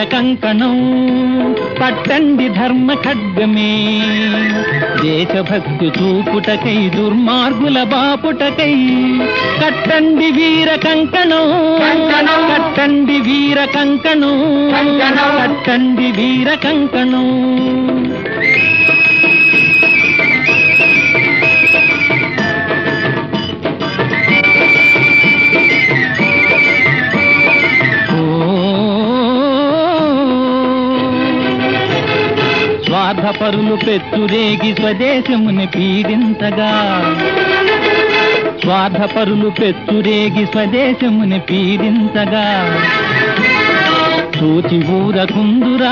కంకణం పట్టండి ధర్మ ఖడ్గమే దేశభక్తి చూపుటకై దుర్మార్గుల బాపుటకై కట్టండి వీర కంకణం కంకణం. కట్టండి వీర కంకణం కంకణం. కట్టండి వీర కంకణం స్వార్థపరులు పెచ్చురేగి స్వదేశముని పీడించగా స్వార్థపరులు పెచ్చురేగి స్వదేశముని పీడించగా చూచి ఊరకుందురా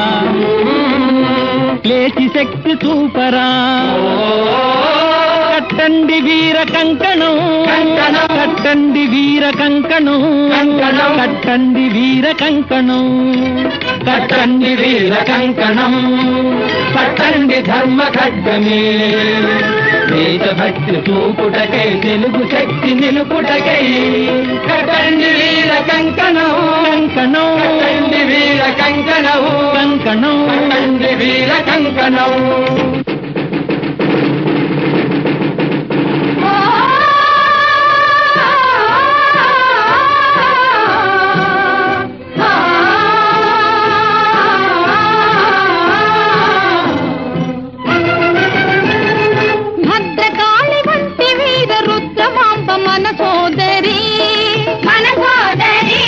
లేచి శక్తి చూపరా కట్టండి వీర కంకణం కంకణం. కట్టండి వీర కంకణం కంకణం. కట్టండి వీర కంకణం కట్టండి వీర కంకణం పట్టండి ధర్మ ఖడ్గమే దేశభక్తి చూపుటకై తెలుగు శక్తి నిలుపుటకై కట్టండి వీర కంకణం కంకణం కట్టండి వీర కంకణం కంకణం కట్టండి వీర కంకణం భద్రకాళి వంటి వీర రుద్రమాంబ మన సోదరి మన సోదరి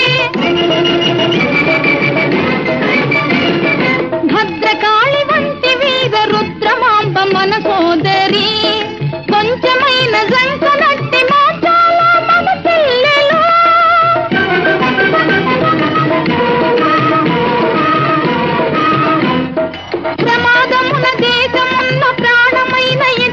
భద్రకాళి వంటి వీర రుద్రమాంబ మన సోదరి కొంచెమైన సంకనట్టి మోచాల మన పిల్లలు ప్రమాదమున దేశమున్న ప్రాణమైన